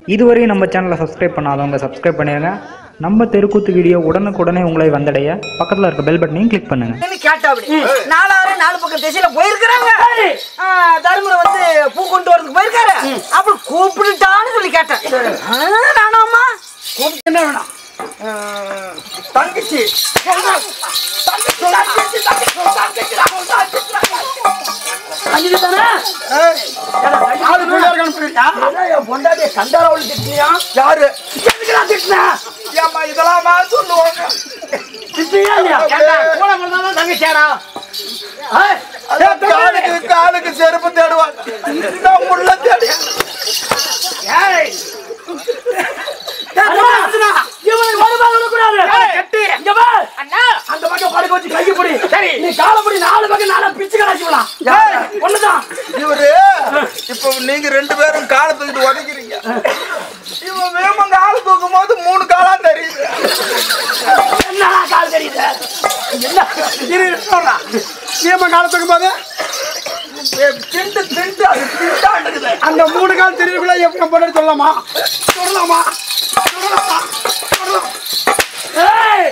இதுவரையும் நம்ம சேனலை சப்ஸ்கிரைப் பண்ணாதவங்க சப்ஸ்கிரைப் பண்ணிடுங்க நம்ம தெருக்கூத்து வீடியோ உடனுக்குடனே உங்களை வந்தடைய பக்கத்தில் இருக்க பெல் பட்டனையும் கிளிக் பண்ணுங்கள் என்ன கேட்டா அப்படி நாலாவது நாலு பக்கம் திசையில போயிருக்கிறாங்க ஆ, தருமபுரம் வந்து பூ கொண்டு வரதுக்கு போயிருக்காரு அப்படி கூப்பிட்டுட்டான்னு சொல்லி கேட்டேன் ஆ, நானாம்மா கூப்பிட்டு என்ன வேணும் ஆ, தங்கச்சி தங்கச்சி, தங்கச்சி, தங்கச்சி, தங்கச்சி, தங்கச்சி தானே? ஏய், ஏடா, நாலு பேர் இருக்கான்னு புரியுதா? என் பொண்டாட்டிய கண்டாரவழி திட்டினியா? யாரு எதுக்கு நான் திட்டினேன்? ஏம்மா, இதெல்லாமா சொல்லுவாங்க திட்டியா இல்லையா? ஏண்டா, கூட பிறந்தவன் தங்கச்சியாடா? ஏய், ஏய், காலுக்கு காலுக்கு செருப்பு தேடுவாங்க நான் உள்ள தேடி ஏய். ஏய், அர்ஜுனா, இவனை வருமானம் விடக்கூடாது. கட்டு. இங்க வா. அந்த பக்கம் படுக்க வச்சு கையை பிடி. நீ காலை பிடி, நாலு பக்கம் நாலா பிச்சு கடாச்சி விடலாம். ஒண்ணுதான். இவரு இப்ப நீங்க ரெண்டு பேரும் காலை தூக்கிட்டு உதைக்கிறீங்க இவன் வேம காலை தூக்கும் போது மூணு காலா தெரியுது என்னடா கால் தெரியுது? என்ன? இரு, இரு, சொல்றேன். வேம காலை தூக்கும் போது திண்டு திண்டு அது திண்டாண்டுக்குது அந்த மூணு கால் தெரியக்குள்ள எப்படி பண்ணி சொல்லலாமா சொல்லலாமா சொல்லலாமா சொல்லலாம். ஏய்!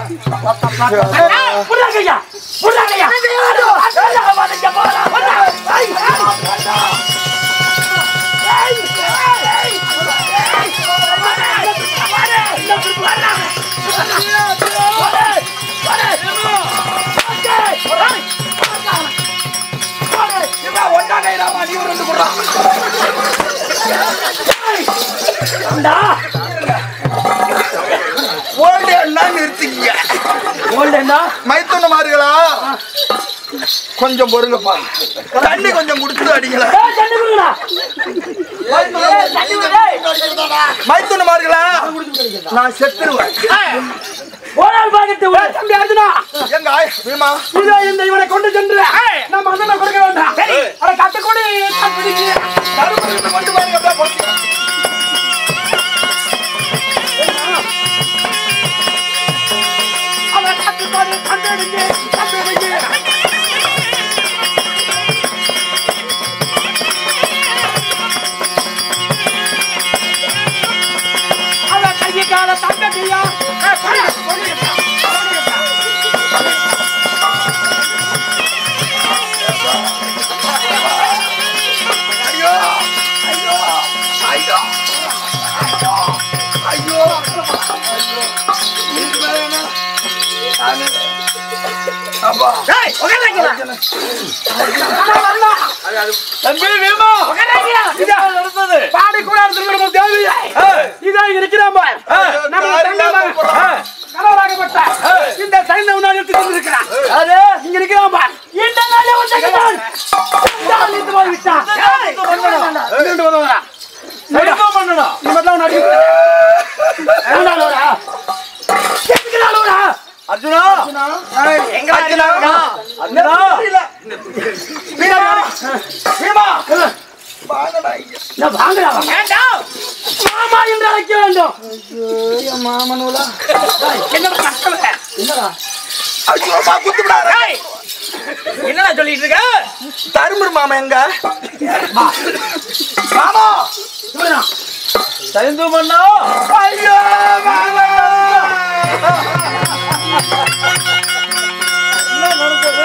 ஏய், புடுறாங்க ஐயா, புடுறாங்க ஐயா. அண்ணா, வாங்க, போடா, போடா. ஐய், ஐய். ஏய், ஏய், ஏய். ஓல்டு அண்ணா நிறுத்திக்க ஓல்டேண்டா மைத்துன மாறுகளா கொஞ்சம் பொறுங்கப்பா தண்ணி கொஞ்சம் குடிச்சு அடிங்களா ஏய், தண்ணி குடுங்கடா. ஏய், தண்ணி குடு, ஏய். மைத்துன மாறுகளா நான் செத்துருவேன் ஒரு ஆள் பாக்கெட்டு விடு. தம்பி அர்ஜுனா எங்க ஆய் வீமா இதோ இந்த இவனை கொண்டு சென்று நம்ம அண்ணனை கொடுக்க வேண்டாம் அட கட்டு கொடு நான் பிடிக்கிறேன். தருமபுரத்தை கொண்டு பாருங்க அப்படியே போட்டு. அவன் கட்டு கொடு, கட்டு எடுங்க, கட்டு எடுங்க. அவன் கையை கால தங்கட்டியா ஏய், போடா, போடுங்கப்பா, போடுங்கப்பா. ஐயோ ஐயோ ஐயோ ஐயோ ஐயோ ஐயோ இதுக்கு மேல என்ன? நானு அப்பா ஏய், உட்காருங்க. தம்பி வேமா உட்காருங்க. இதா நடந்தது பாடி கூட திரும்ப தேவி இதா இங்க நிக்கிறான் பார் நம்ம தங்கை மகன். கணவராகப்பட்ட இந்த சைந்த முன்னாடி எடுத்து கொண்டிருக்கிறான் அது இங்க நிக்கிறான் பார் இந்த நாளே வந்தாங்க இந்த ஆள் இந்த மாதிரி விட்டான் ஏய், இங்கிட்டு வந்து வரா. சரிதான் பண்ணணும் நீ மட்டும் அவனை அடி. எவ்வளவு நாள் வரா? எதுக்கு நாள் வரா? அர்ஜுனா எங்க அர்ஜுனா? அர்ஜுனா வீரா, வீமா வாங்கடா ஐயா நான் வாங்குறா, வா. மாமா என்று அழைக்க வேண்டும் மாமனுலா என்னடா கஷ்டம் என்னடா ஐயோ மா குத்து விடாத என்னடா சொல்லிட்டு இருக்க தருமர் மாமா எங்க மாமா இவனா? சரிந்து பண்ணா ஐயோ மாமா என்ன நடந்தது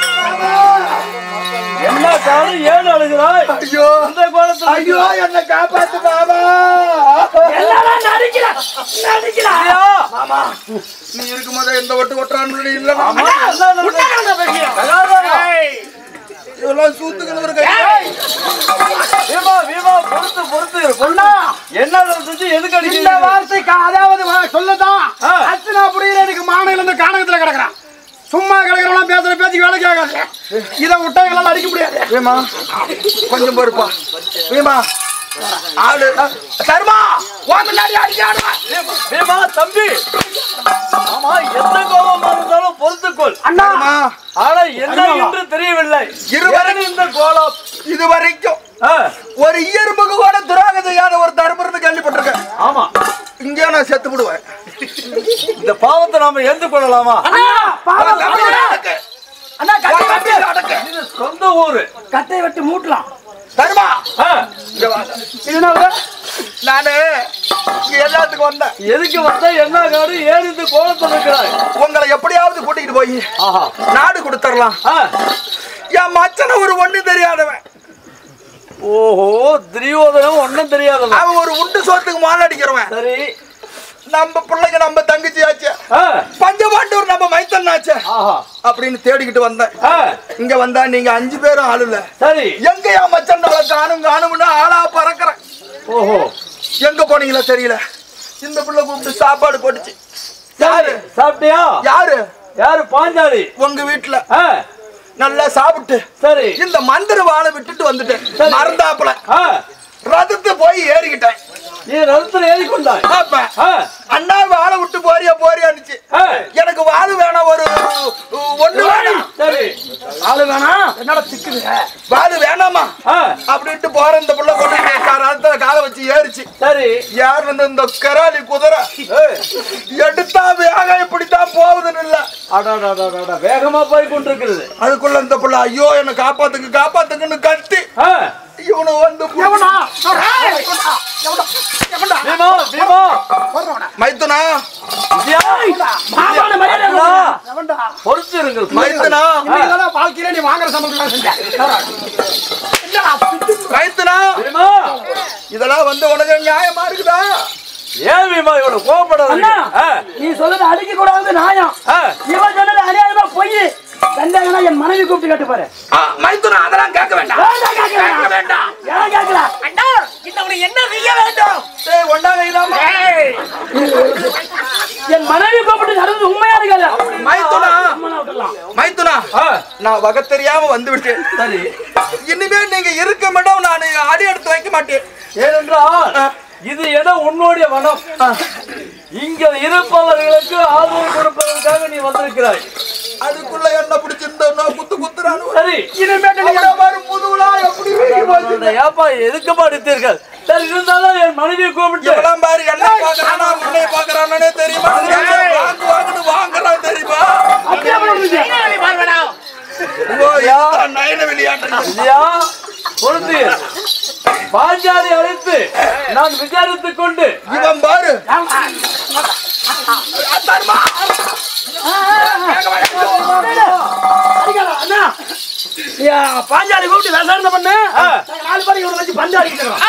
என்ன காரணம் ஏன் அழுகிறாய் ஐயோ அந்த கோலத்தில் ஐயோ என்ன காப்பாத்து மாமா எல்லாரும் நடிக்கிறா நடிக்கிறா மாமா நீ இருக்கும்போது எந்த ஒட்டு ஒட்டுறான்னு இல்ல மாமா உண்மையான விஷயம். ஏய், இதெல்லாம் சூத்துக்கள் ஒரு கை வீமா வீமா பொறுத்து பொறுத்து அண்ணா, என்ன நடந்துச்சு எதுக்கு இந்த அடிக்கிறீங்க வார்த்தைக்கு அதாவது வா- சொல்லதான் ஆ. அர்ச்சனா புரியல எனக்கு மாநில இருந்து காணகத்துல கிடக்குறான் சும்மா கிடக்குறவங்க பேசுற பேச்சுக்கு வேலைக்கு ஆகாது இதை விட்டா எங்களால அடிக்க முடியாது வீமா கொஞ்சம் பொறுப்பா வீமா ஆளு தர்மா உன் முன்னாடி அடிக்கிறானுவா வீமா தம்பி ஆமா எந்த கோபமா இருந்தாலும் பொறுத்துக்கொள் அண்ணா தர்மா ஆனா என்ன என்று தெரியவில்லை இருவரும் ஏன் இந்த கோலம் இது வரைக்கும் ஆ, ஒரு இயற்புக்கு கூட துரோகம் செய்யாத ஒரு தர்மர்னு கேள்விப்பட்டிருக்கேன் ஆமா இங்கே நான் செத்து விடுவேன் இந்த பாவத்தை நாம ஏந்து கொள்ளலாமா அண்ணா பாவம் உன் தம்பியை அண்ணா. அடக்கு. அண்ணா கட்டை உன் வெட்டு தம்பியை அடக்கு. இது சொந்த ஊரு கட்டை வெட்டி மூட்டலாம் தர்மா ஆ, இங்க வாங்க. இது என்ன நானு இங்க எல்லாத்துக்கும் வந்தேன் எதுக்கு வந்த என்ன காடு ஏன் இந்த கோலத்தில் இருக்கிறாய் உங்களை எப்படியாவது கூட்டிட்டு போய் ஆஹா நாடு கொடுத்துடலாம் ஆ. என் மச்சனை ஒரு ஒண்ணு தெரியாதவன் ஓஹோ துரியோதனம் ஒண்ணும் தெரியாதவன் அவன் ஒரு உண்டு சோத்துக்கு மாலை அடிக்கிறவன் சரி நம்ம பிள்ளைங்க நம்ம தங்கச்சி ஆச்சு ஆ. பஞ்சபாண்டூர் நம்ம மைத்தன் ஆச்சு ஆஹா அப்படின்னு தேடிக்கிட்டு வந்தேன் ஆ. இங்க வந்தா நீங்க அஞ்சு பேரும் ஆள் இல்ல சரி எங்க என் மச்சன் காணும் காணும்னு ஆளா பறக்குறேன் ஓஹோ எங்க போனீங்களோ தெரியல இந்த பிள்ளை கூப்பிட்டு சாப்பாடு போட்டுச்சு யாரு சாப்பிட்டியா யாரு யாரு பாஞ்சாலி உங்க வீட்டுல ஆ. நல்லா சாப்பிட்டு சரி இந்த மந்திர வாழை விட்டுட்டு வந்துட்டேன் மறந்தாப்புல ஆ. ரதத்தை போய் ஏறிக்கிட்டேன் நீ ரதத்தில் ஏறிக்கொண்டாய் பாப்பேன் ஆ. அண்ணா வாழை விட்டு போறியா போறியான்னுச்சு ஆ. எனக்கு வாழு வேணாம் ஒரு ஒண்ணு வேணாம் சரி ஆளு வேணாம் என்னடா திக்குது வாழு வேணாமா ஆ. அப்படின்ட்டு போற இந்த புள்ள கொண்டு ரதத்துல காலை வச்சு ஏறிச்சு சரி யார் வந்து இந்த கராலி குதிரை ஏய். எடுத்தா வேகம் இப்படித்தான் போகுதுன்னு இல்ல அடாடாடாடாடா, வேகமா போய் கொண்டிருக்கிறது அதுக்குள்ள இந்த புள்ள ஐயோ என்ன காப்பாத்துக்கு காப்பாத்துக்குன்னு கத்தி ஆ. இவனு வந்து புடிச்சு- பீமா பீமா மைத்துனா விஜயா. மாமான மரியாதை அண்ணா, பொறுத்து இருங்கள் மைத்துனா இதெல்லாம் வாழ்க்கையில நீ வாங்குற சம்பளம் செஞ்ச மைத்துனா பீமா இதெல்லாம் வந்து உனக்கு நியாயமா இருக்குதா ஏன் பீமா இவ்வளவு கோவப்படாத அண்ணா நீ சொல்றது அடிக்க கூடாது நியாயம் ஆ. இவன் சொன்னது அநியாயமா பொய் சந்தேகம்னா என் மனைவி கூப்பிட்டு கேட்டு பாரு ஆ, மைத்துனா அதெல்லாம் கேட்க வேண்டாம் வேண்டாம் கேட்க கேட்க வேண்டாம் ஏன் கேட்கல அண்ணா இந்த உனக்கு என்ன செய்ய வேண்டும் டேய், ஒண்டாங்க இதாம்மா. என் மனைவி கூப்பிட்டு நடந்தது உண்மையா இருக்காது மைத்துனா அம்மனை விட்டுடலாம் மைத்துனா ஆ. நான் வகை தெரியாம வந்து விட்டேன் சரி இனிமே நீங்க இருக்க மட்டும் நான் அடி எடுத்து வைக்க மாட்டேன் ஏனென்றால் இது இடம் உன்னுடைய வனம் இங்க இருப்பவர்களுக்கு ஆதரவு கொடுப்பதற்காக நீ வந்திருக்கிறாய் அதுக்குள்ள என்ன பிடிச்சிருந்தா குத்து குத்துறானு சரி இனிமேட்டு நீங்க பாரு முதுகுலா எப்படி வீங்கி போச்சு. ஏப்பா எதுக்கு படித்தீர்கள் சரி இருந்தாலும் என் மனைவியை கூப்பிட்டு இவெல்லாம் பாரு என்ன பாக்குறானா உன்னை பாக்குறானே தெரியுமா வாங்கு வாங்குன்னு வாங்குறான் தெரியுமா பார்வனா ஓ யா நயன விளையாட்டு இல்லையா பொறுத்து பாஞ்சாலி அழைத்து நான் விசாரித்துக் கொண்டு இவன் பாரு அண்ணா ஏன் பாஞ்சாலி கூப்பிட்டு விசாரணை பண்ணு ஆ. நாங்க நாலு பேரும் இவனை வச்சு பந்து அடிக்கிறோம்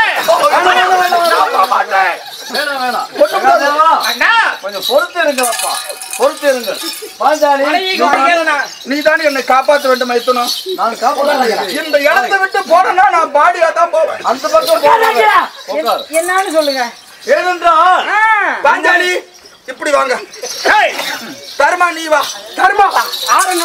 வேணாம் வேணாம் வேணாம். அண்ணா கொஞ்சம் பொறுத்து இருங்களப்பா பொறுத்து இருங்கள் பாஞ்சாலி மனைவிக்கு உடைக்கிறதுனா நீ தானே என்னை காப்பாற்ற வேண்டும் மைத்துனம் நான் காப்பாற்ற இந்த இடத்தை விட்டு போறேன்னா நான் பாடியா தான் போவேன் அந்த பக்கம் போகாத. உட்கார். என்னன்னு சொல்லுங்க ஏனென்றால் பாஞ்சாலி இப்படி வாங்க தர்மா நீ வா தர்மா ஆரங்க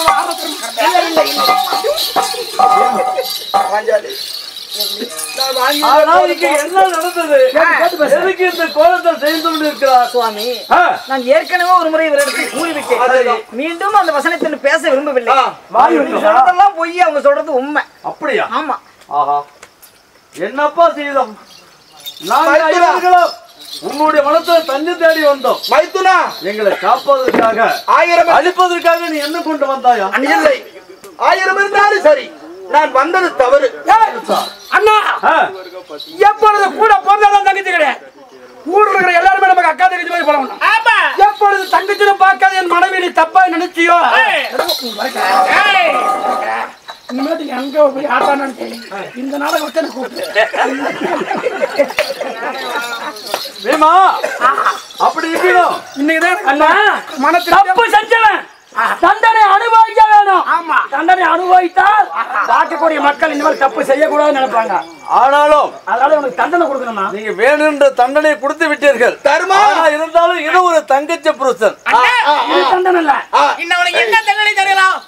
பாஞ்சாலி நான் வாங்கி ஆனால் இங்க என்ன நடந்தது எதுக்கு இந்த கோலத்தை செய்து கொண்டிருக்கிறார் சுவாமி ஆ, நான் ஏற்கனவே ஒரு முறை இவரிடத்தில் கூறிவிட்டேன் அதுதான். மீண்டும் அந்த வசனத்தில் பேச விரும்பவில்லை ஆ, வாய் இவங்க விட்டுதா? சொல்றதெல்லாம் பொய் அவங்க சொல்றது உண்மை அப்படியா ஆமா ஆஹா என்னப்பா செய்தோம் நாங்கள் மைத்துனா. ஐவர்களும் உன்னுடைய மனத்தை தஞ்சு தேடி வந்தோம் மைத்துனா எங்களை காப்பதற்காக ஆயிரம் அழிப்பதற்காக நீ என்ன கொண்டு வந்தாயா இல்லை ஆயிரம் இருந்தாலும் சரி நான் வந்தது தவறு அண்ணா ஆ, எப்பொழுது கூட பிறந்தாலும் தங்கச்சி கிடையாது ஊர்ல இருக்கிற எல்லாருமே நமக்கு அக்கா தங்கச்சி மாதிரி பழகணும் ஆமா எப்பொழுது தங்கச்சின்னு பார்க்காத என் மனைவி நீ தப்பா நினைச்சியோ ஏய். ஏய். இனிமேட்டு எங்க போய் ஆட்டானு தெரியும் இந்த நாடகம் வச்சு எனக்கு கூப்பிட்டு பீமா அப்படி இருக்கணும் இன்னைக்குதான் அண்ணா மனத்தில் தப்பு செஞ்சவன் தண்டனை அனுபவிக்க வேணும் ஆமா தண்டனை அனுபவித்தால் பார்க்கக்கூடிய மக்கள் இந்த மாதிரி தப்பு செய்யக்கூடாதுன்னு நினைப்பாங்க ஆனாலும் அதனால உனக்கு தண்டனை கொடுக்கணுமா நீங்க வேணுன்ற தண்டனை கொடுத்து விட்டீர்கள் தர்மா ஆனா இருந்தாலும் இது ஒரு தங்கச்ச புருஷன் இது தண்டனை இல்ல இன்னும் உனக்கு என்ன தண்டனை தரலாம்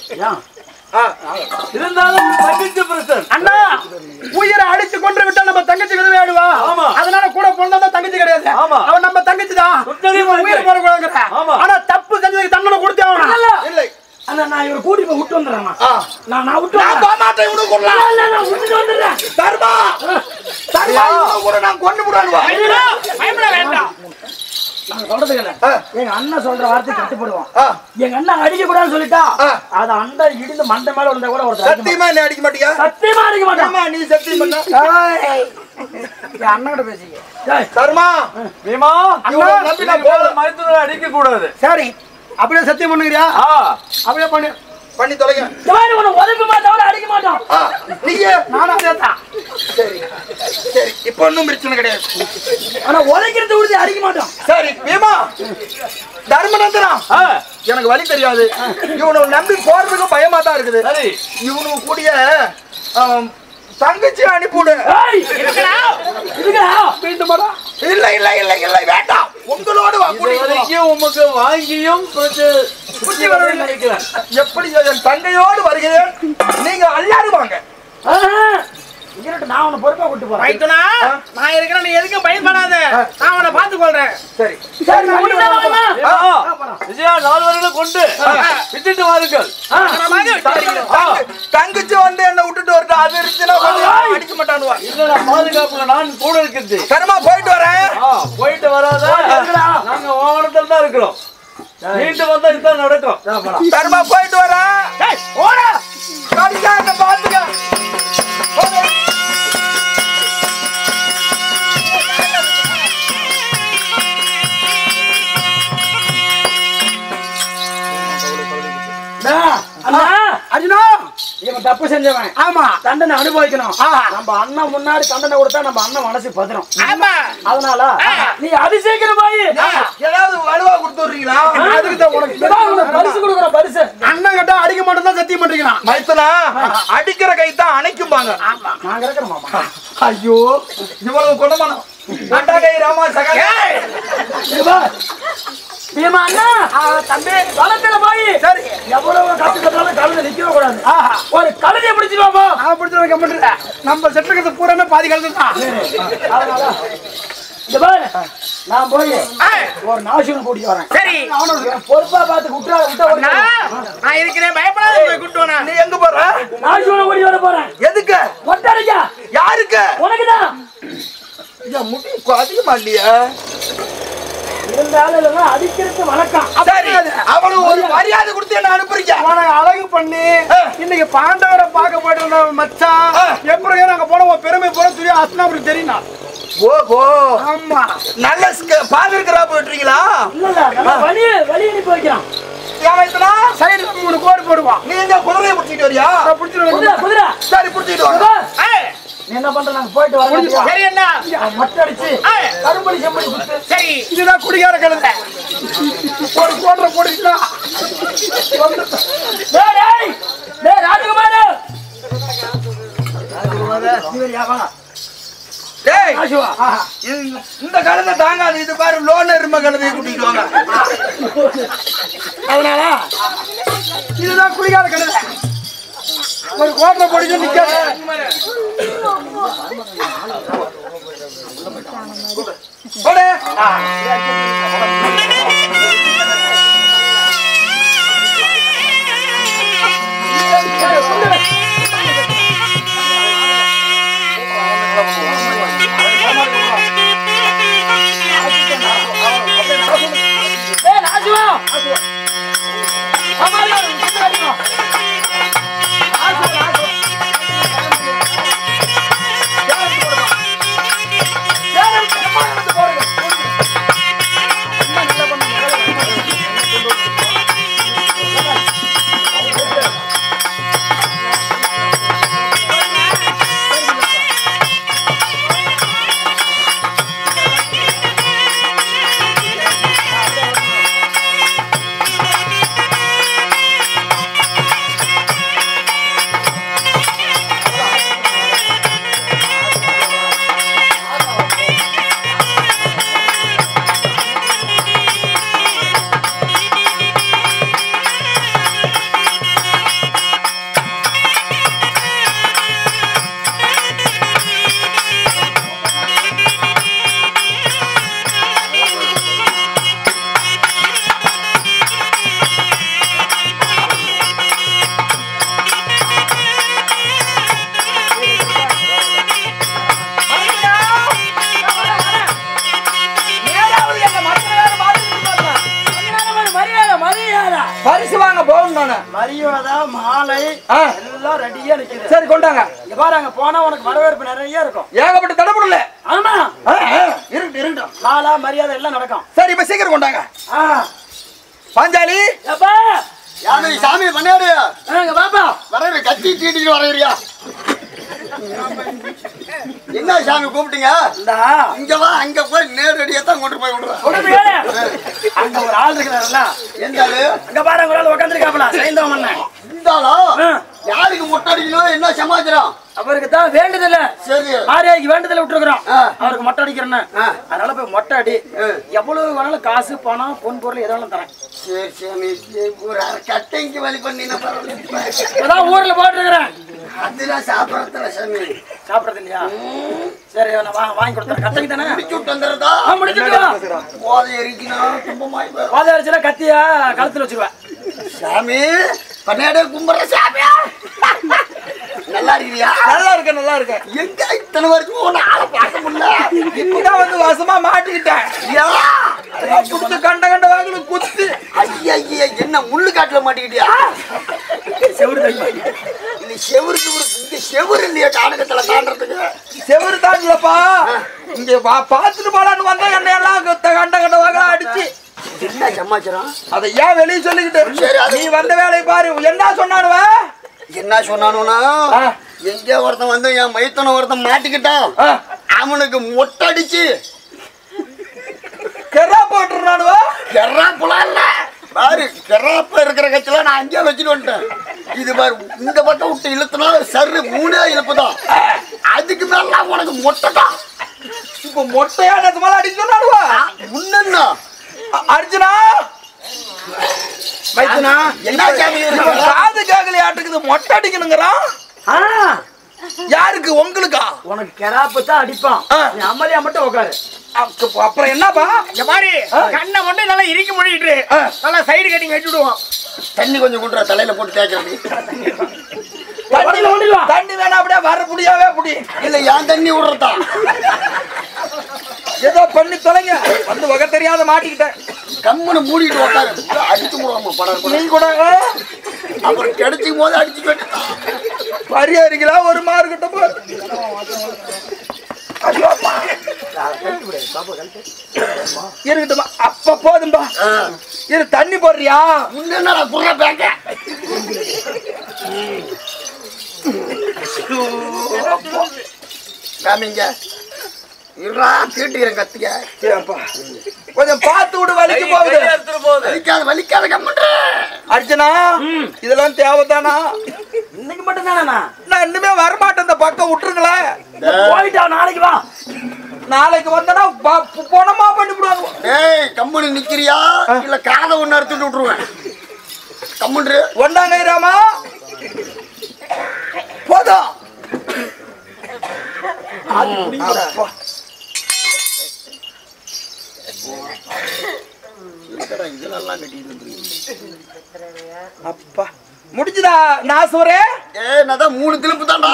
இருந்தாலும் தங்கச்ச புருஷன் அண்ணா உயிரை அடிச்சு கொண்டு விட்டா நம்ம தங்கச்சி விதவையாடுவா ஆமா. அதனால கூட பிறந்தா தங்கச்சி கிடையாது ஆமா. அவன் நம்ம தங்கச்சி தான் சுத்தமா இருக்கு. உயிர் போறக்கூடாதுங்கிற ஆமா. ஆனா தப்பு செஞ்சதுக்கு தண்டனை கொடுத்தே ஆகணும் இல்லை அண்ணா நான் இவரை கூட்டி போய் விட்டு வந்துடுறேன் ஆ. நான் நான் விட்டு நான் வந்துடுறேன். போக மாட்டேன் இவனுக்கு கொள்ளலாம். இல்ல, இல்ல, நான் விட்டுட்டு வந்துடுறேன் தர்மா தர்மா இவனை கூட நான் கொண்டு விடானுவா ஐயோ, பயப்பட வேண்டாம் நான் சொல்றது இல்ல ஆ. எங்க அண்ணன் சொல்ற வார்த்தை கட்டுப்படுவான் ஆ, எங்க அண்ணன் அடிக்க கூடாதுன்னு சொல்லிட்டா ஆ. அது அண்டை இடிந்து மண்டை மேல விழுந்தா கூட ஒருத்தர் அடிக்க சத்தியமா என்ன அடிக்க மாட்டியா மாட்டான். சத்தியமா அடிக்க மாட்டான் ஆமா நீ சத்தியம் பண்ண ஏய், என் அண்ணன் பேசிக்க தர்மா பீமா இவனை நம்பி நான் போகல. மைத்துனரை அடிக்க கூடாது சரி அப்படியே சத்தியம் பண்ணுங்கிறியா ஆ அப்படியே பண்ணு பண்ணி தொலைங்க ஜவாரி உன்னை உதவி மாட்டவன அடிக்க மாட்டோம் ஆ, நீங்க நானும் அதே தான் சரி சரி இப்போ ஒன்றும் பிரச்சனை கிடையாது ஆனா உதைக்கிறது உறுதி அடிக்க மாட்டோம் சரி பீமா தர்மநந்தனா ஆ, எனக்கு வழி தெரியாது இவனை நம்பி போறதுக்கு பயமா தான் இருக்குது சரி இவனுக்கு கூடிய ஆம், தங்கச்சி அனுப்பிவிடு ஏய் இதுக்கா மீண்டும் மாடா இல்ல இல்ல இல்ல இல்ல வேண்டாம் உங்களோடு வா, இது கூட்டிட்டு வா. வரைக்கும் உமக்கு வாங்கியும் பிரச்ச- புத்தி வரணும்னு நினைக்கிறேன் எப்படி என் தங்கையோடு வருகிறேன் நீங்க அல்லாடு வாங்க இங்கிட்ட நான் உன்னை பொறுப்பா கூட்டு போறேன் மைத்துனா நான் இருக்கிறேன் நீ எதுக்கும் பயப்படாத நான் உன்னை பார்த்துக் கொள்றேன் சரி சரி நான் கூட்டிட்டு வரேன். பீமா, விஜயா நால்வர்களை கொண்டு விட்டுட்டு வாருங்கள் தங்க- தங்கச்சி வந்து என்ன விட்டுட்டு வரட்டும் அது இருந்துச்சுன்னா கொஞ்சம் அடிக்க மாட்டானுவா இல்ல நான் பாதுகாப்புல நான் கூட இருக்கிறது தரமா போயிட்டு வரேன் ஆ, போயிட்டு வராத நாங்க வாகனத்தில் தான் இருக்கிறோம் வீட்டு வந்தா இதுதான் நடக்கும் தரமா போயிட்டு வரேன் ஓடா கடிச்சா என்ன பாத்துக்க போடு. அண்ணா அர்ஜுனா இவன் தப்பு செஞ்சவன் ஆமா தண்டனை அனுபவிக்கணும் நம்ம அண்ணன் முன்னாடி தண்டனை கொடுத்தா நம்ம அண்ணன் மனசு பத்திரம் ஆமா அதனால நீ அதிசீக்கிரம் போய் ஏதாவது வலுவா கொடுத்து விடுறீங்களா அதுக்கு தான் உனக்கு இதான் உனக்கு பரிசு கொடுக்குற பரிசு அண்ணன் கிட்ட அடிக்க மாட்டேன் தான் சத்தியம் பண்றீங்களா மைத்தனா அடிக்கிற கை தான் அணைக்கும்பாங்க நாங்க இருக்கிறோம் மாமா ஐயோ இவ்வளவு குணமானம் அண்டா கை ராமா சகா பீமா அண்ணா தம்பி களத்துல போய் சரி எவ்வளவு கத்து கட்டாலும் கழுத நிக்கவே கூடாது ஒரு கழுதையை பிடிச்சிருவாமா நான் பிடிச்ச வைக்க மாட்டேன் நம்ம செட்டுக்கிறது பூராமே பாதி கலந்து தான் அதனால இங்க பாரு நான் போய் ஒரு நாசுன்னு கூட்டிட்டு வரேன் சரி அவனுக்கு பொறுப்பா பார்த்து விட்டா விட்டா நான் நான் இருக்கிறேன் பயப்படாத போய் கூட்டு வானா நீ எங்க போற நாசுன்னு கூட்டி வர போறேன் எதுக்கு ஒட்டடிக்கா யாருக்கு உனக்குதான் என் முடி அதிகமா இல்லையா இருந்தாலும் இல்லைன்னா அடிக்கிறது வழக்கம் சரி அவனுக்கு ஒரு மரியாதை கொடுத்து என்ன அனுப்புறீங்க அவனை அழகு பண்ணி இன்னைக்கு பாண்டவரை பார்க்க போயிட்டு இருந்த மச்சான் ஆ. எப்படி நாங்க போன உன் பெருமை போல சொல்லி அஸ்னாபுரம் தெரியும் ஓஹோ ஆமா நல்ல பாதிருக்கிறா போயிட்டுறீங்களா இல்ல இல்ல நம்ம வழி வழி அனுப்பி வைக்கிறான் ஏமாத்தனா சைடு மூணு கோடு போடுவான் நீ எங்க குதிரையை பிடிச்சிட்டு வரியா பிடிச்சிட்டு குதிரை குதிரை சரி பிடிச்சிட்டு இங்க வாங்க பாரு. நீ என்ன பண்ற நாங்க போயிட்டு வரோம் சரி என்ன மட்டை அடிச்சு கரும்படி செம்படி குத்து சரி இதுதான் குடிகார கழுதை ஒரு கோட்டரை போட்டுக்கிட்டா டேய் டேய் டேய் ராஜகுமார் டேய் ராஜுவா இந்த- இந்த கழுதை தாங்காது இது பாரு லோன் எரும கழுதையை கூட்டிட்டு வாங்க அதனால இதுதான் குடிகார கழுதை ஒரு கோட்டரை போட்டுக்கிட்டு நிக்காது போடு டேய் ராஜுவா ஆமா இல்ல குத்து அடிக்கும் ஏன் எடுத்து போடுங்க மரியாதை மாலை ஆ. எல்லாம் ரெடியா நிக்குது சரி கொண்டாங்க இங்க பாரு அங்க போனா உனக்கு வரவேற்பு நிறைய இருக்கும் ஏகப்பட்ட தடப்படல ஆமா இருக்கு இருக்கட்டும் மாலா மரியாதை எல்லாம் நடக்கும் சரி இப்ப சீக்கிரம் கொண்டாங்க ஆ. பாஞ்சாலி எப்பா யாரு சாமி பண்ணாரு அங்க பாப்பா வரவே கத்தி தீட்டிட்டு வரவியா என்ன சாமி கூப்பிட்டீங்க இந்தா இங்க வா அங்க போய் நேரடியா தான் கொண்டு போய் விடுறேன் உடம்பு ஏறு. அங்க ஒரு ஆள் இருக்கிறாருல்ல எந்த ஆளு அங்க பாரு அங்க ஒரு ஆள் உட்காந்துருக்காப்ல சைந்தவன் அண்ணன் இந்த ஆளா ஆ. யாருக்கு மொட்டை அடிக்கணும் என்ன சமாச்சாரம் அவருக்கு தான் வேண்டுதல சரி மாரியாய்க்கு வேண்டுதல விட்டுருக்குறோம் ஆ. அவருக்கு மொட்டை அடிக்கிறேன்னு ஆ. அதனால போய் மொட்டை அடி ஆ. எவ்வளவு வேணாலும் காசு பணம் பொன் பொருள் எது வேணாலும் தரேன் சரி சாமி சரி, ஒரு அரை கட்டைக்கு வழி பண்ணினா பரவாயில்ல இப்பதான் ஊர்ல போட்டுருக்கிறேன் அதெல்லாம் சாப்பிடறதுல சாமி சாப்பிடறது இல்லையா சரி நான் வா வாங்கி கொடுத்துறேன் கத்தைக்கு தானே முடிச்சு விட்டு வந்துடுறதா ஆ, முடிச்சுட்டு வா. போதை எரிக்கணும் துன்பமாய் போயிடும். வாழை அரிசியில கத்தியா கழுத்துல வச்சிருவேன் சாமி பண்ணாடே கும்பிடுற சாமி நல்லா இருக்கிறியா நல்லா இருக்க நல்லா இருக்க எங்க இத்தனை வருஷம் உன்னை ஆளை பார்க்க முடியல இப்பதான் வந்து வசமா மாட்டிக்கிட்டேன் ஐயா! குத்து கண்ட கண்ட வாங்கல குத்து ஐயா ஐயா என்ன முள்ளு காட்டுல மாட்டிக்கிட்டியா செவரு தள்ளி இல்ல செவுரு செவுரு இங்க செவுரு இல்லையா காடகத்துல தாண்டறதுக்கு செவரு தாண்டலப்பா இங்க பா பாத்துட்டு போலான்னு வந்தா என்ன எல்லாம் குத்த கண்ட கண்ட வாங்கலாம் அடிச்சு என்ன சமாச்சாரம் அதை ஏன் வெளியே சொல்லிக்கிட்டு சரி, அது- நீ வந்த வேலையை பாரு என்ன சொன்னானுவ என்ன சொன்னானுனா ஆ. எங்க ஒருத்தன் வந்து என் மைத்தனை ஒருத்தன் மாட்டிக்கிட்டான் ஆ. அவனுக்கு மொட்டடிச்சு கெரா போட்டுறானுவ கெராப்புலாம் இல்ல பாரு கெராப்ப இருக்கிற கட்சியில நான் அங்கேயே வச்சுட்டு வந்துட்டேன் இது பாரு இந்த பக்கம் விட்டு இழுத்துனா சரு மூணே இழுப்பு தான் அதுக்கு மேல உனக்கு மொட்டை தான் இப்ப மொட்டையா நேத்து அடிச்சு சொன்னானுவ முன்னா அர்ஜுனா மைத்தனா என்ன சாமி இப்ப இருக்கு? காது கேக்கலையாட்டுக்குது மொட்டை அடிக்கணுங்கிறான் ஆ யாருக்கு உங்களுக்கா உனக்கு கெராப்பு தான் அடிப்பான் ஆ. நீ அம்மதியா மட்டும் உட்காரு அப்ப- அப்புறம் என்னப்பா இங்க பாரு கண்ணை மட்டும் நல்லா இறுக்கி மூடிட்டு ஆ. நல்லா சைடு கட்டிங் வச்சு விடுவோம் தண்ணி கொஞ்சம் கொண்டு வா, தலையில போட்டு தேய்க்கிறது தண்ணி தண்ணி வேணா அப்படியே வர முடியாவே முடி இல்ல ஏன் தண்ணி விடுறதா ஏதோ பண்ணி தொலைங்க வந்து வகை தெரியாத மாட்டிக்கிட்டேன் கம்முன்னு மூடிட்டு உட்காரு அடிச்சு போடாம படம் நீ கூட ஆ, அப்புறம் கிடைச்சும் போது அடிச்சு கட்டுதான் பரிகாரிகளா ஒரு மார்க்கிட்ட போ ஐயோப்பா. இருக்கட்டுமா அப்ப போதும்பா இரு தண்ணி போடுறியா முன்னா புற பேங்க காமிங்க இருடா தீட்டுகிறேன் கத்திய ஏப்பா. கொஞ்சம் பார்த்து விடு வலிக்கு போகுது எடுத்துட்டு போகுது வலிக்காத வலிக்காத கம்முன்ற அர்ச்சனா இதெல்லாம் தேவைதானா இன்னைக்கு மட்டும் தானே நான் இன்னுமே வரமாட்டேன் இந்த பக்கம் விட்டுருங்களேன் போயிட்டா நாளைக்கு வா நாளைக்கு வந்தனா ப- பணமா பண்ணி விடுவாங்க ஏய் கம்முனு நிக்கிறியா இல்ல காதை ஒண்ணு அறுத்துட்டு விட்டுருவேன் கம்முன்று ஒன்னாங்க ராமா போதும் அப்பா. இதெல்லாம் கட்டிட்டு வந்துருக்கு. அப்பா முடிஞ்சுதா நாசூரே ஏய் நான் தான் மூணு திருப்பு தான்டா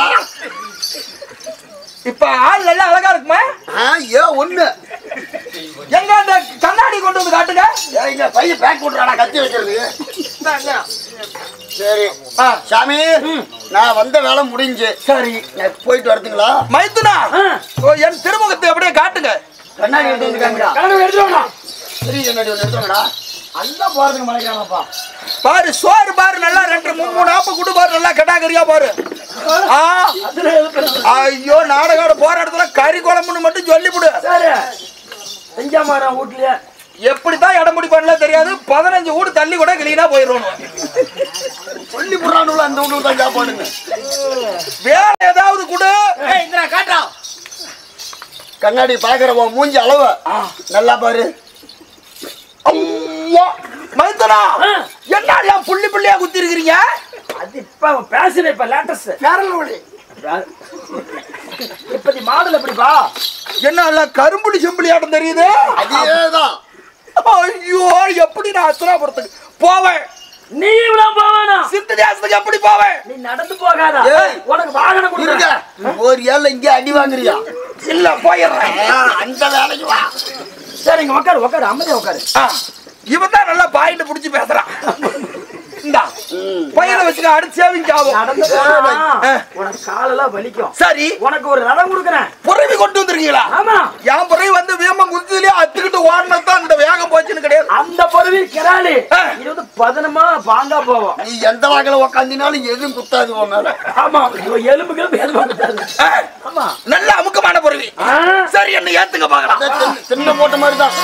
இப்ப ஆள் நல்லா அழகா இருக்குமா ஆ ஏன் ஒண்ணு எங்க அந்த கண்ணாடி கொண்டு வந்து காட்டுங்க ஏய், இங்க பையன் பேக் போட்டுறாடா கத்தி வைக்கிறது சரி ஆ, சாமி நான் வந்த வேலை முடிஞ்சு சரி நான் போயிட்டு வரதுங்களா மைத்துனா ஓ, என் திருமுகத்தை அப்படியே காட்டுங்க கண்ணாடி எடுத்து வந்து காமிடா கனவு எடுத்துவாங்க சரி கண்ணாடி ஒன்று எடுத்துங்கடா நல்லா போறதுக்கு மலைக்கிறானப்பா பாரு சோறு பாரு நல்லா ரெண்டு மூணு மூணு ஆப்பு குடு பாரு நல்லா கட்டாக்கரியா பாரு ஆ ஐயோ நாடகாட போற இடத்துல கறி குழம்புன்னு மட்டும் சொல்லிவிடு சரி செஞ்சாமரம் வீட்லயே எப்படித்தான் இடம் முடிப்பான்ல தெரியாது பதினஞ்சு வீடு தள்ளி கூட கிளீனா போயிடணும் சொல்லி போடுறானுல அந்த வீட்டுக்கு தான் சாப்பாடுங்க வேலை ஏதாவது கொடு ஏய் இந்த காட்டா கண்ணாடி பாக்குற உன் மூஞ்சி அளவு நல்லா பாரு ஐயா, மைத்தனா என்னடியா புள்ளி புள்ளியா குத்தி இருக்கிறீங்க அது இப்ப பேசுற இப்ப லேட்டஸ்ட் இப்பதி மாடல் எப்படிப்பா என்ன எல்லாம் கரும்புலி செம்புலி ஆட்டம் தெரியுது அதேதான் ஐயோ எப்படி நான் அசுராபுரத்துக்கு போவேன் நீ இவ்வளவு போவானா சித்த தேசத்துக்கு எப்படி போவேன் நீ நடந்து போகாத ஏய். உனக்கு வாகனம் இருங்க கொடுங்க ஒரு ஏழை இங்கே அடி வாங்குறியா இல்ல போயிடுறேன் ஆ, அந்த வேலைக்கு வா சரிங்க உட்காரு உட்காரு அமைதியா உட்காரு இவன் தான் நல்லா பாயிண்ட் புடிச்சு பேசுறான் இந்தா பையனை வச்சுக்க அடுத்து சேவிங் ஆகும் நடந்து போனா ஆ. உனக்கு காலெல்லாம் வலிக்கும் சரி உனக்கு ஒரு ரதம் கொடுக்குறேன் புறவி கொண்டு வந்திருக்கீங்களா ஆமா என் புறவி வந்து வேமம் குதிச்சுலயே அத்துக்கிட்டு ஓடினதான் இந்த வேகம் போச்சுன்னு கிடையாது அந்த பொருவி கிராலி ஆ. இது வந்து பதனமா பாங்கா போவோம் நீ எந்த வகையில உக்காந்தினாலும் எதுவும் குத்தாது உன் மேல ஆமா இவ எலும்பு கிளம்பு எதுவும் வந்துட்டாரு. ஆ, ஆமா நல்ல அமுக்கமான புறவி ஆ. சரி என்ன ஏத்துக்க பாக்கலாம் அதான் தின்ன- தின்ன போட்ட மாதிரி தான்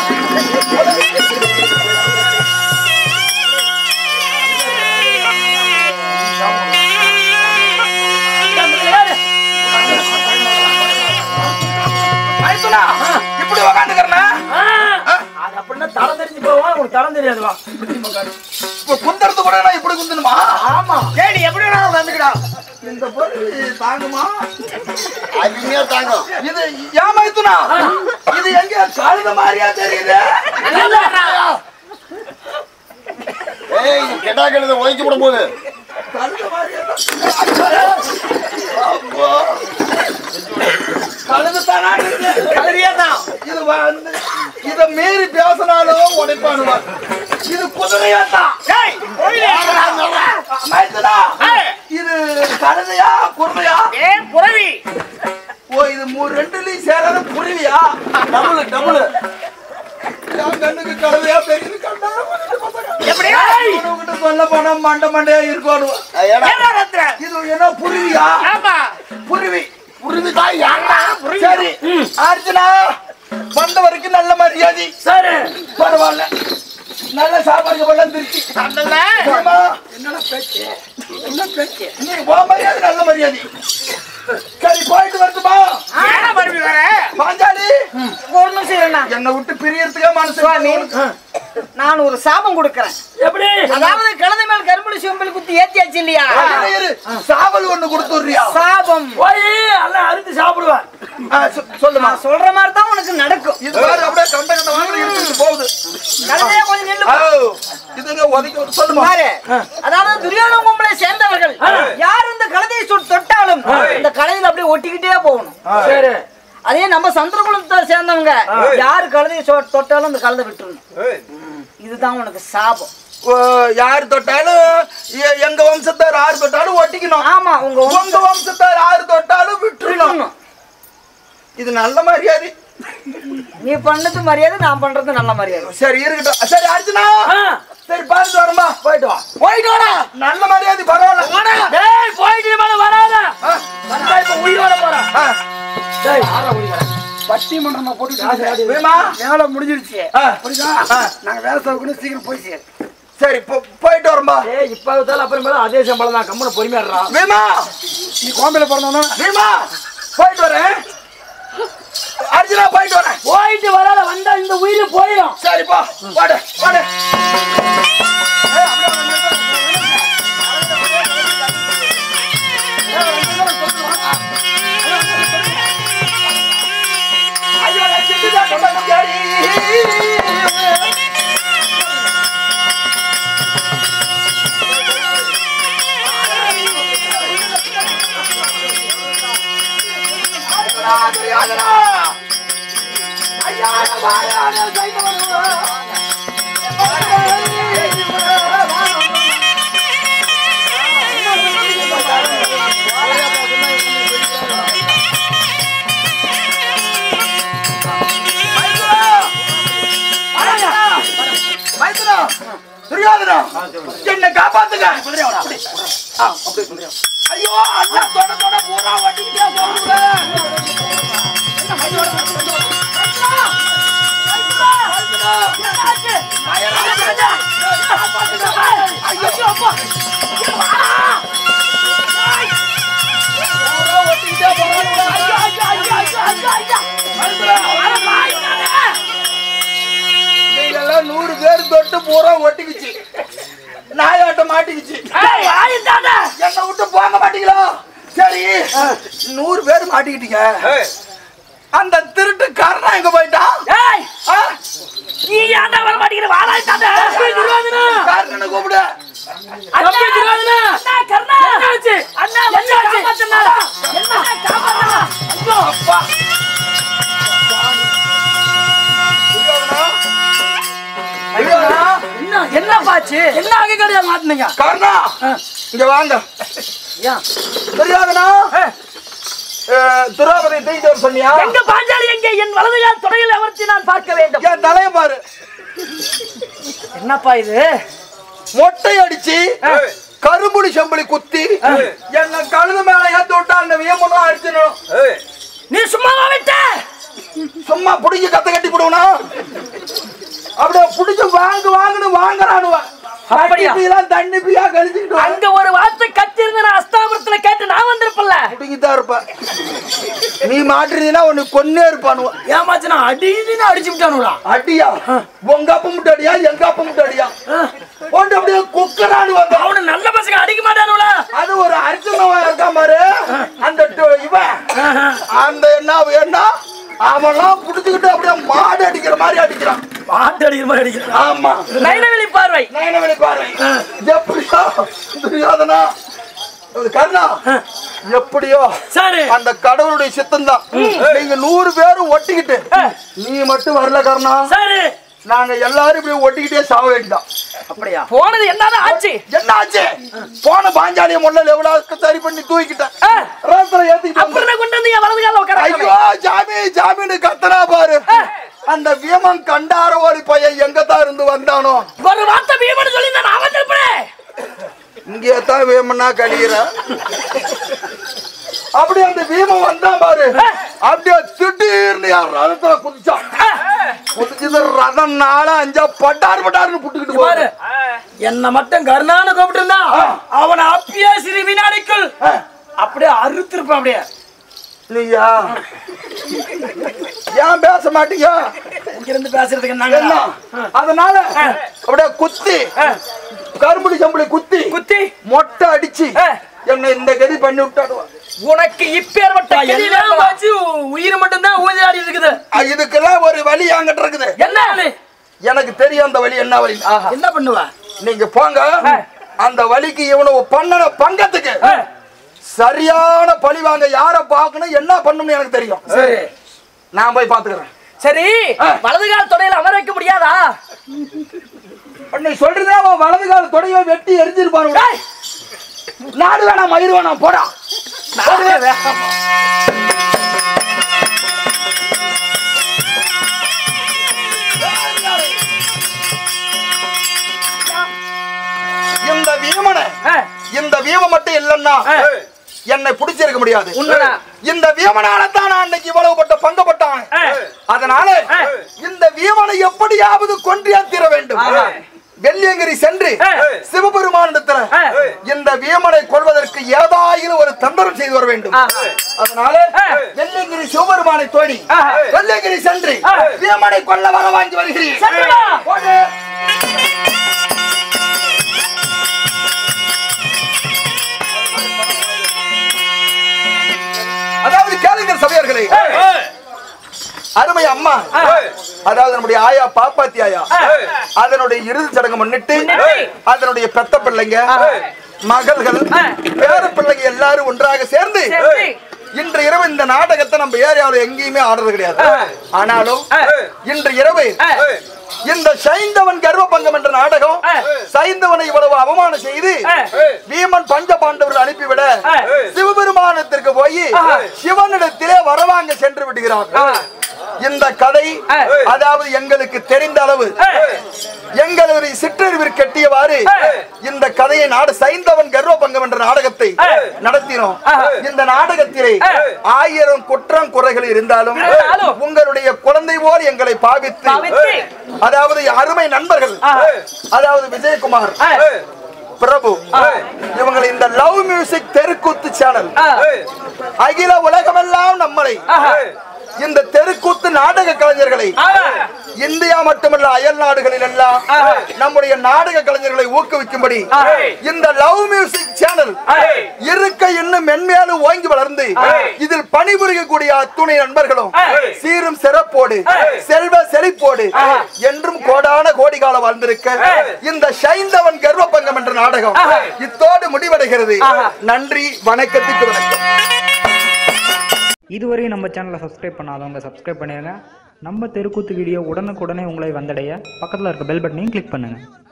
மைத்துனா இப்படி உக்காந்துக்கிறனா ஆ. அது அப்படின்னா தரம் தெரிஞ்சு போவோம் உனக்கு தரம் தெரியாதுவா இப்ப குந்தறது கூட நான் இப்படி குந்தணுமா ஆமா ஏடி எப்படி நான் வந்துக்கடா இந்த பொருள் தாங்குமா அருமையா தாங்கும் இது ஏன் மைத்துனா இது எங்க கழுத மாதிரியா தெரியுது ஏய் இது கெட்டா கெடுத உழைச்சு விடும் போது கழுத மாதிரியா தான். அப்பா. கழுத தானா கழுதியா தான் இது வந்து இத மீறி பேசினாலும் உடைப்பானுவா இது குதிரையா தான் மைத்துனா இது கழுதையா குதிரையா ஏ புறவி ஓ இது மூ ரெண்டுலயும் சேராத புரிவியா டபுள் டபுள் என் கண்ணுக்கு கழுதையா பெரிய கண்டா எப்படி உனக்கிட்ட சொல்ல போனா மண்ட மண்டையா இருக்கும் ஏடா ஏன்டா கத்துற? இது என்ன புரிவியா ஆமா புரிவி உருவி தான் யாரா சரி அர்ச்சனா வந்த வரைக்கும் நல்ல மரியாதை சரி பரவாயில்ல நல்ல சாப்பாடு பழம் திருச்சி சண்டல ஏம்மா, என்னடா பேச்சு என்ன பேச்சு நீ போ மரியாதை நல்ல மரியாதை சரி போயிட்டு வரட்டுமா ஏன்னா மறுபடி வர பாஞ்சாலி ஒரு நிமிஷம் இருண்ணா என்னை விட்டு பிரியறதுக்கே மனசு சுவாமி இல்லை. நான் ஒரு சாபம் கொடுக்கறேன் எப்படி அதாவது கழுதை மேல் கரும்புலி சிவம்பலி குத்தி ஏத்தியாச்சு இல்லையா இரு, இரு. சாவல் ஒண்ணு கொடுத்துறியா சாபம் போய் எல்லாம் அறுத்து சாப்பிடுவேன் சொல்லுமா நான் சொல்ற மாதிரி தான் உனக்கு நடக்கும் இது பாரு அப்படியே கண்ட கண்ட வாங்கி எடுத்துட்டு போகுது கழுதையா கொஞ்சம் நில்லு ஓ, இதுங்க ஒதுக்கி விட்டு சொல்லுமா பாரு அதாவது துரியோதன கும்பலை சேர்ந்தவர்கள் யார் இந்த கழுதையை சுட் தொட்டாலும் இந்த கழுதையில அப்படியே ஒட்டிக்கிட்டே போகணும் சரி அதே நம்ம சந்திரகுலத்தை சேர்ந்தவங்க யார் கழுதையை சொ- தொட்டாலும் அந்த கழுதை விட்டுறணும் இதுதான் உனக்கு சாபம் ஓ, யார் தொட்டாலும் எ- எங்க வம்சத்தார் யார் தொட்டாலும் ஒட்டிக்கணும் ஆமா உங்க உங்க வம்சம் வம்சத்தார் யார் தொட்டாலும் விட்டுறணும் விட்டுறணும். இது நல்ல மரியாதை நீ பண்ணது மரியாதை நான் பண்றது நல்ல மரியாதை சரி இருக்கட்டும் சரி அர்ச்சனா சரி பார்த்து வரமா போயிட்டு வா போயிட்டு வாடா நல்ல மரியாதை பரவாயில்ல டேய் போயிட்டு மேல வராத ஆ, வந்தா இப்ப உயிரோட போறேன் ஆ. டேய் பட்டிமன்றமா போட்டு வேமா வேலை முடிஞ்சிருச்சு ஆ. ஆ. நாங்க வேலை சவுக்கணும் சீக்கிரம் போய் சேரு சரி போ- போயிட்டு வரமா ஏய் இப்ப வித்தாலும் அப்புறமேல அதே சம்பளம் தான் கம்முன பொறுமையாடுறா வேமா நீ கோம்பையில பிறந்தவனா வேமா போயிட்டு வரேன் அர்ஜுனா போயிட்டு வரேன் போயிட்டு வராத வந்தா இந்த உயிர் போயிடும் சரிப்பா வாடு வாடு ஐயோ, நான் செத்துட்டேன், பிரம்மச்சாரி. ஆகுறா, ஆகுறா, ஆகுறா. ஐயா, வாயா, நான் சைக்கிள் வருவேன். மைத்துனா, துரியோதனா, என்னை காப்பாத்துங்க ஆ, அப்படியே குதிரை. ஐயோ அண்ணா தொட தொட பூரா வட்டிக்கிட்டே போகுது என்ன மைத்துனா, மைத்துனா, மைத்துனா, மைத்துனா, மைத்துனா, என்னாச்சு? என்னாச்சு? காப்பாத்துங்க. ஐயோ, அப்பா. இங்க வாடா. ஏய். பூரா ஒட்டிக்கிட்டே போகுது. ஐயோ, ஐயோ, ஐயோ, ஐயோ, ஐயோ, ஐயோ. மைத்துனா, வரமா, என்னடா? நீங்கெல்லாம் நூறு பேர் தொட்டு பூரா ஒட்டிக்கிச்சு நாயாட்டம் மாட்டிக்கிச்சு என்னை விட்டு போக மாட்டீங்களா சரி நூறு பேர் மாட்டிக்கிட்டீங்க அந்த திருட்டு காரணம் எங்க போயிட்டான் ஆ? நீ ஏன்டா வர மாட்டேங்கிற வாழாய் தாத்தா திருவாதனா காரணனை கூப்பிடு தம்பி திருவாதனா அண்ணா கர்ணா என்னாச்சு அண்ணா வந்து காப்பாத்துனா என்ன காப்பாத்துனா ஐயோ அப்பா துரியோதனா? துரியோதனா? என்ன என்ன பாச்சு என்ன அகக்கடையா மாட்டினீங்க கர்ணா இங்க வாங்க தெரியாதுனா துராபதி தூக்கிட்டு சொன்னியா எங்க பாஞ்சாலி எங்க என் வலதுகால் தொடையில் அமர்த்தி நான் பார்க்க வேண்டும் என் தலைய பாரு என்னப்பா இது மொட்டை அடிச்சு கரும்புடி செம்புளி குத்தி என்ன கழுது மேல ஏத்து விட்டா அந்த வியமெல்லாம் அடிச்சிடும் நீ சும்மாவா விட்ட சும்மா புடிங்க கத்த கட்டி போடுவனா அப்படியே புடிச்சு வாங்கு வாங்குன்னு வாங்குறானுவ அப்படியா? கட்டிட்டீலாம் தண்ணி பியா கழிச்சுக்கிட்டு வா. அங்க ஒரு வார்த்தை கத்தி இருந்து நான் அஸ்தாபுரத்துல கேட்டு நான் வந்திருப்பல்ல புடிங்கிதான் இருப்ப நீ மாட்டுறீங்கன்னா உனக்கு கொன்னே இருப்பானுவ ஏமாச்சு நான் அடின்னு அடிச்சு விட்டானுடா அடியா உங்க அப்ப முட்டை அடியா எங்க அப்ப முட்டை அடியா போட்டு அப்படியே குக்கரானு வந்த அவனு நல்ல பசங்க அடிக்க மாட்டானுடா அது ஒரு அர்ஜுனவன் இருக்கான் பாரு அந்த டு- இவன் அந்த என்ன என்ன அவன்லாம் புடிச்சுக்கிட்டு அப்படியே மாடு அடிக்கிற மாதிரி அடிக்கிறான் பாட்டு அடிக்கிற மாதிரி அடிக்கிறான் ஆமா நைனவெளி பார்வை நயனவெளி பாரு எப்படியோ துரியோதனா இது கர்ணா எப்படியோ சரி அந்த கடவுளுடைய சித்தம் தான் நீங்க நூறு பேரும் ஒட்டிக்கிட்டு நீ மட்டும் வரல கர்ணா சரி நாங்க எல்லாரும் இப்படி ஒட்டிக்கிட்டே சாக வேண்டியதான் அப்படியா போனது என்னதான் ஆச்சு என்ன ஆச்சு போன பாஞ்சாலிய முள்ள எவ்வளவு சரி பண்ணி தூக்கிட்டேன் ஆ. ரேத்துல ஏத்திக்கிட்டு வந்தேன். அப்புறம் கொண்டு வந்து என் வலது கால உட்கார ஐயோ ஜாமி ஜாமீன் கத்தனா பாரு அந்த வீமன் கண்டார ஓடி பையன் எங்க தான் இருந்து வந்தானோ ஒரு வார்த்தை பீமன் சொல்லி நான் வந்திருப்பேன் இங்கே தான் வீமனா கழியிற அப்படி அந்த வீமன் வந்தான் பாரு அப்படியே திடீர்னு யார் ரதத்துல குதிச்சான் குதிச்சது ரதம் நாளா அஞ்சா பட்டார் பட்டாருன்னு புட்டுக்கிட்டு பாரு போரு என்ன மட்டும் கருணான்னு கூப்பிட்டு இருந்தா அவனை அப்பயே சிறு வினாடிக்குள் அப்படியே அறுத்திருப்பான் அப்படியே நீயா ஏன் பேச மாட்டீங்க இங்கிருந்து பேசுறதுக்கு என்ன என்னங்க அதனால அப்படியே குத்தி கரும்புடி சம்பளி குத்தி குத்தி மொட்டை அடிச்சு ஆ. என்னை இந்த கதி பண்ணி விட்டாடுவா உனக்கு இப்பேற்பட்ட எல்லாம் வச்சு உயிர் மட்டும் தான் ஊஞ்சாடி இருக்குது இதுக்கெல்லாம் ஒரு வழி என்கிட்ட இருக்குது என்ன எனக்கு தெரியும் அந்த வழி என்ன வழி என்ன பண்ணுவ நீங்க போங்க அந்த வழிக்கு இவனை பண்ணன பங்கத்துக்கு சரியான பழி வாங்க யார பார்க்கணும் என்ன பண்ணணும்னு எனக்கு தெரியும் சரி நான் போய் பாத்துக்கிறேன் சரி வலது கால் தொடையில அமர வைக்க முடியாதா நீ சொல்றதே அவன் வலது கால தொடையை வெட்டி எரிஞ்சிருப்பாரு டேய், நாடு வேணாம் மயிர் வேணாம் போடா நானே வேகமா. இந்த வீமனை ஆ, இந்த வீமம் மட்டும் இல்லைன்னா ஆ, என்னை பிடிச்சிருக்க முடியாது உண்மைதான். இந்த வீமனால தான் நான் இன்னைக்கு இவ்வளவு பட்ட பங்கப்பட்டான் ஆ. அதனால ஆ. இந்த வீமனை எப்படியாவது கொன்றியா தீர வேண்டும் ஆமா. வெள்ளியங்கிரி சென்று ஆ. சிவபெருமானிடத்துல ஆ. இந்த வீமனை கொள்வதற்கு ஏதாயிலும் ஒரு தந்திரம் செய்து வர வேண்டும் ஆஹா. அதனால ஆ. வெள்ளியங்கிரி சிவபெருமானை தோடி ஆஹா. வெள்ளியங்கிரி சென்று ஆ. வீமனை கொல்ல வர வாங்கி வருகிறேன் சென்று வா. போடு. அதாவது கேளுங்கள் சபையர்களே அருமை அம்மா அதாவது நம்முடைய ஆயா பாப்பாத்தி ஆயா அதனுடைய இறுதி சடங்கு முன்னிட்டு முன்னிட்டு. அதனுடைய பெத்த பிள்ளைங்க மகள்கள் ஆ. பேர பிள்ளைங்க எல்லாரும் ஒன்றாக சேர்ந்து சரி. இன்று இரவு இந்த நாடகத்தை நம்ம ஏரியாவில் எங்கேயுமே ஆடுறது கிடையாது ஆனாலும் ஆ. இன்று இரவு ஆ. இந்த சைந்தவன் கர்வபங்கம் என்ற நாடகம் ஆ. சைந்தவனை இவ்வளவு அவமானம் செய்து ஆ. வீமன் பஞ்ச பாண்டவர்கள் அனுப்பிவிட ஆ. சிவபெருமானத்திற்கு போய் ஆஹா. சிவனிடத்திலே வரவாங்க சென்று விடுகிறார் ஆ. இந்த கதை ஆ. அதாவது எங்களுக்கு தெரிந்த அளவு ஆ. எங்களுடைய சிற்றறிவில் கட்டியவாறு ஆ. இந்த கதையை நாடு சைந்தவன் கர்வபங்கம் என்ற நாடகத்தை ஆ. நடத்தினோம் ஆ. இந்த நாடகத்திலே ஆ. ஆயிரம் குற்றம் குறைகள் இருந்தாலும் இருந்தாலும் உங்களுடைய குழந்தை போல் எங்களை பாவித்து பாவித்து. அதாவது அருமை நண்பர்கள் ஆ. அதாவது விஜயகுமார் ஆ. பிரபு இவங்களை இந்த லவ் மியூசிக் தெருக்கூத்து சேனல் ஆ. அகில உலகமெல்லாம் நம்மளை ஆஹா. இந்த தெருக்கூத்து நாடக கலைஞர்களை ஆஹா. இந்தியா மட்டுமல்ல அயல் நாடுகளில் எல்லாம் ஆஹா. நம்முடைய நாடக கலைஞர்களை ஊக்குவிக்கும்படி ஆஹா. இந்த லவ் மியூசிக் சேனல் ஆஹா. இருக்க இன்னும் மென்மேலும் ஓங்கி வளர்ந்து இதில் பணிபுரியக்கூடிய அத்துணை நண்பர்களும் ஆஹா. சீரும் சிறப்போடு செல்வ செழிப்போடு என்றும் கோடான கோடி காலம் வாழ்ந்திருக்க இந்த சைந்தவன் கர்வபங்கம் என்ற நாடகம் இத்தோடு முடிவடைகிறது நன்றி வணக்கத்துக்கு வணக்கம் இதுவரையும் நம்ம சேனலை சப்ஸ்கிரைப் பண்ணாதவங்க சப்ஸ்கிரைப் பண்ணிடுங்க நம்ம தெருக்கூத்து வீடியோ உடனுக்குடனே உங்களை வந்தடைய பக்கத்தில் இருக்க பெல் பட்டனையும் கிளிக் பண்ணுங்கள்